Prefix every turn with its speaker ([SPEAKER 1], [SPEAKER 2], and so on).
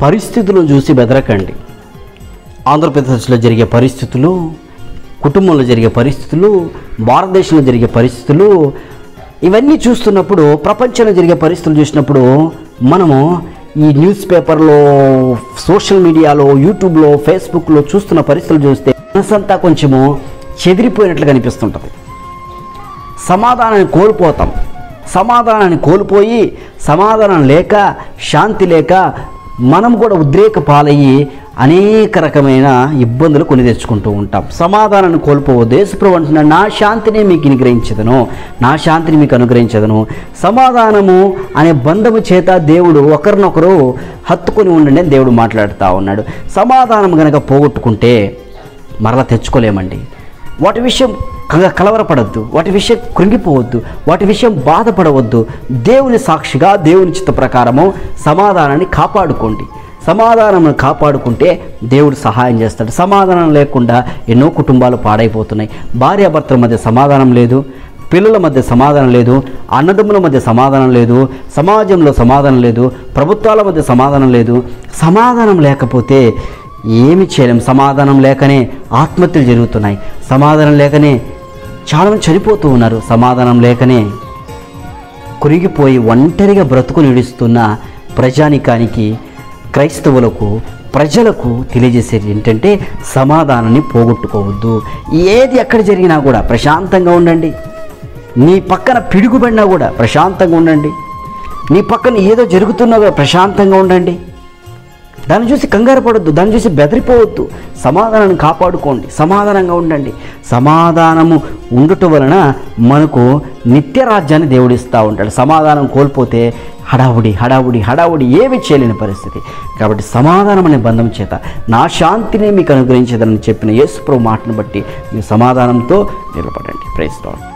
[SPEAKER 1] పరిస్థితులను చూసి బెదరకండి ఆంధ్రప్రదేశ్లో జరిగే పరిస్థితులు కుటుంబంలో జరిగే పరిస్థితులు భారతదేశంలో జరిగే పరిస్థితులు ఇవన్నీ చూస్తున్నప్పుడు ప్రపంచంలో జరిగే పరిస్థితులు చూసినప్పుడు మనము ఈ న్యూస్ పేపర్లో సోషల్ మీడియాలో యూట్యూబ్లో ఫేస్బుక్లో చూస్తున్న పరిస్థితులు చూస్తే మనసంతా కొంచెము చెదిరిపోయినట్లు కనిపిస్తుంటుంది సమాధానాన్ని కోల్పోతాం సమాధానాన్ని కోల్పోయి సమాధానం లేక శాంతి లేక మనం కూడా ఉద్రేక పాలయ్యి అనేక రకమైన ఇబ్బందులు కొని తెచ్చుకుంటూ ఉంటాం సమాధానాన్ని కోల్పోవద్దు యేసుప్రభు అంటున్నాడు నా శాంతిని మీకు అనుగ్రహించదను నా శాంతిని మీకు అనుగ్రహించదను సమాధానము అనే బంధము చేత దేవుడు ఒకరినొకరు హత్తుకొని ఉండండి అని దేవుడు మాట్లాడుతూ ఉన్నాడు సమాధానం కనుక పోగొట్టుకుంటే మరలా తెచ్చుకోలేమండి వాటి విషయం కల కలవరపడద్దు వాటి విషయం కృంగిపోవద్దు వాటి విషయం బాధపడవద్దు దేవుని సాక్షిగా దేవుని చిత్త ప్రకారము సమాధానాన్ని కాపాడుకోండి సమాధానం కాపాడుకుంటే దేవుడు సహాయం చేస్తాడు సమాధానం లేకుండా ఎన్నో కుటుంబాలు పాడైపోతున్నాయి భార్యాభర్తల మధ్య సమాధానం లేదు పిల్లల మధ్య సమాధానం లేదు అన్నదమ్ముల మధ్య సమాధానం లేదు సమాజంలో సమాధానం లేదు ప్రభుత్వాల మధ్య సమాధానం లేదు సమాధానం లేకపోతే ఏమి చేయలేం సమాధానం లేకనే ఆత్మహత్యలు జరుగుతున్నాయి సమాధానం లేకనే చాలామంది చనిపోతూ ఉన్నారు సమాధానం లేకనే కురిగిపోయి ఒంటరిగా బ్రతుకు నిడుస్తున్న ప్రజానికానికి క్రైస్తవులకు ప్రజలకు తెలియజేసేది ఏంటంటే సమాధానాన్ని పోగొట్టుకోవద్దు ఏది ఎక్కడ జరిగినా కూడా ప్రశాంతంగా ఉండండి నీ పక్కన పిడుగుపడినా కూడా ప్రశాంతంగా ఉండండి నీ పక్కన ఏదో జరుగుతున్నా కూడా ప్రశాంతంగా ఉండండి దాన్ని చూసి కంగారు పడొద్దు దాన్ని చూసి బెదిరిపోవద్దు సమాధానాన్ని కాపాడుకోండి సమాధానంగా ఉండండి సమాధానము ఉండటం వలన మనకు నిత్య రాజ్యాన్ని దేవుడు ఇస్తూ ఉంటాడు సమాధానం కోల్పోతే హడావుడి హడావుడి హడావుడి ఏమి చేయలేని పరిస్థితి కాబట్టి సమాధానం అనే బంధం చేత నా శాంతిని మీకు అనుగ్రహించేదని చెప్పిన యేసుప్రభు మాటను బట్టి మీ సమాధానంతో నిలబడండి ప్రైస్ లార్డ్